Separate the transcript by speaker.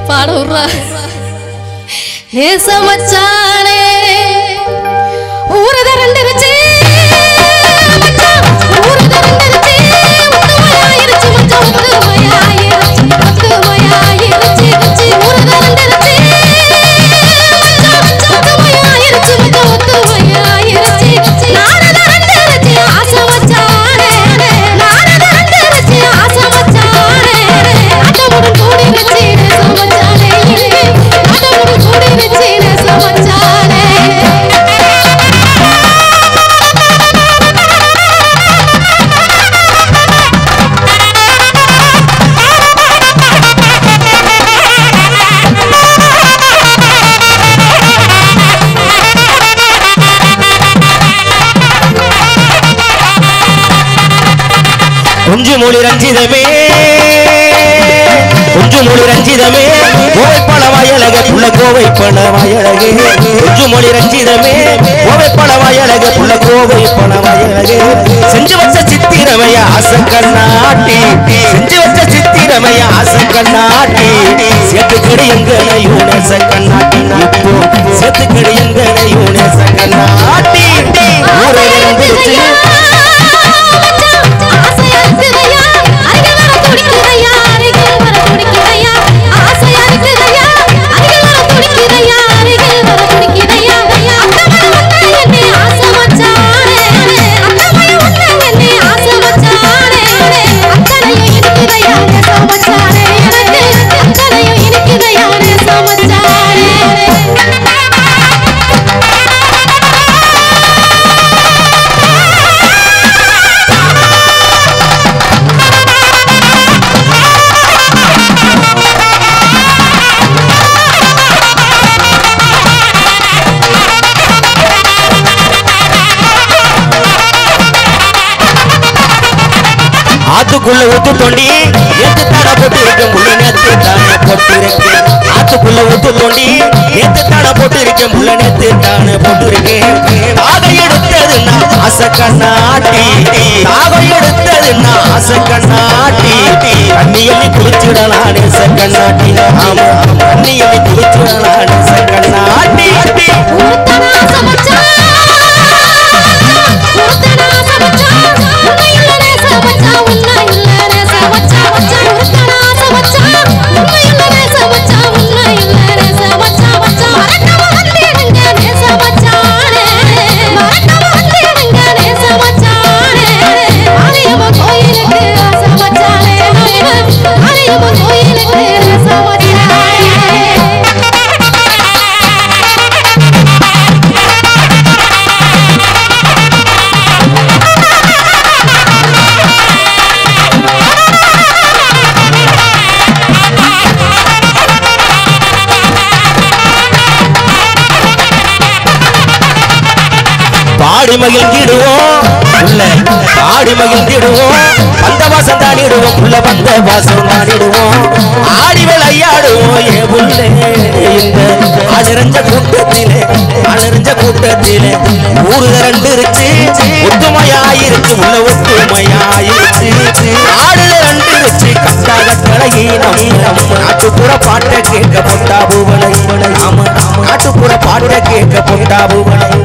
Speaker 1: பாட விட்றா நேச மச்சானே ஊரத ரெண்டுருச்சு மச்சான், ஊரத ரெண்டுருச்சு. ஒத்துமையாயிருச்சு மச்சான், ஒத்துமையாயிருச்சு, ஒத்துமையாயிருச்சு, ருச்சி. ஊரத ரெண்டுருச்சு. மச்சான், ஒத்துமையாயிருச்சு மச்சான், ஒத்துமையாயிருச்சு. நானத ரெண்டுருச்சு, ஆசை மச்சானே. நானத ரெண்டுருச்சு, ஆசை மச்சானே. ஆட்டமுடன் கூடிருச்சு, நேச மச்சானே. ஆட்டமுடன் கூடிருச்சு, நேச மச்சானே.
Speaker 2: குஞ்சு மொழி ரஞ்சிதமே குஞ்சு மொழி ரஞ்சிதமே கோவை பழ வயலக புள்ள கோவை பழ வயலகே குஞ்சு மொழி ரஞ்சிதமே கோவை பழ வயலக புள்ள கோவை பழ வயலகே செஞ்சு வச்ச சித்திரமைய ஆசை கண்ணாட்டி செஞ்சு வச்ச சித்திரமைய ஆசை கண்ணாட்டி சேத்துக்கடி எங்களையும் நேச கண்ணாட்டி இப்போ சேத்துக்கடி எங்களையும் நேச கண்ணாட்டி ஊரே இருந்துச்சு
Speaker 1: ஆசையா இருக்குதையா அருகில் வர துடிக்குதையா அருகில் வர துடிக்குதையா ஆசையா இருக்குதையா அருகில் வர துடிக்குதையா அருகில் வர துடிக்குதையா அத்தமய உன்னை என்னை ஆசை மச்சானே அத்தமய உன்னை என்னை ஆசை மச்சானே அத்தனையும் இருக்குதையா நேச மச்சானே எனக்கு அத்தனையும் இருக்குதையா நேச மச்சானே
Speaker 2: ஆத்துக்குள்ள ஊத்து தோண்டி நேத்து தான போட்டு இருக்கேன் முள்ள நேத்து தானே போட்டு இருக்கேன் ஆத்துக்குள்ள ஊத்து தோண்டி நேத்து தான போட்டு இருக்கேன் முள்ள நேத்து தானே போட்டு இருக்கேன் தாக எடுத்தது நான் ஆசை கண்ணாட்டி தாக எடுத்தது நான் ஆசை கண்ணாட்டி தண்ணி எண்ணி குளிச்சிடலாம் நேச கண்ணாட்டி ஆமா தண்ணி எண்ணி குளிச்சிடலாம் நேச கண்ணாட்டி
Speaker 1: ஒருத்தனா சமச்சான் ஒருத்தனா சமச்சான் உன்னை இல்லனே சமச்சான் உன்னை இல்லனே சமச்சான் ஒருத்தனா சமச்சான் உன்னை இல்லனே சமச்சான் உன்னை இல்லனே சமச்சான் மறக்காம வந்திடுங்க நே சமச்சானே மறக்காம வந்திடுங்க நே சமச்சானே ஆலயம கோயிலுக்கு சமச்சானே ஆலயம கோயிலுக்கு சமச்சானே
Speaker 2: பாடி மகிழ்ந்திடுவோம் உள்ள பாடி மகிழ்ந்திடுவோம் வந்த வாசம் தாண்டிடுவோம் உள்ள வந்த வாசம் தாண்டிடுவோம் ஆடி விளையாடுவோம் ஏ புள்ளே இந்த அலறிஞ்ச கூட்டத்திலே அலறிஞ்ச கூட்டத்திலே ஊரு ரெண்டு இருச்சு ஒத்துமையாயிருச்சு உள்ள ஒத்துமையாயிருச்சு ஆடுல ரெண்டு இருச்சு கட்டா கட்டழகி நம்ம நாட்டுப்புற பாட்டை கேட்க பொட்டா பூவனை ஆமா நாட்டுப்புற பாட்டை கேட்க பொட்டா பூவனை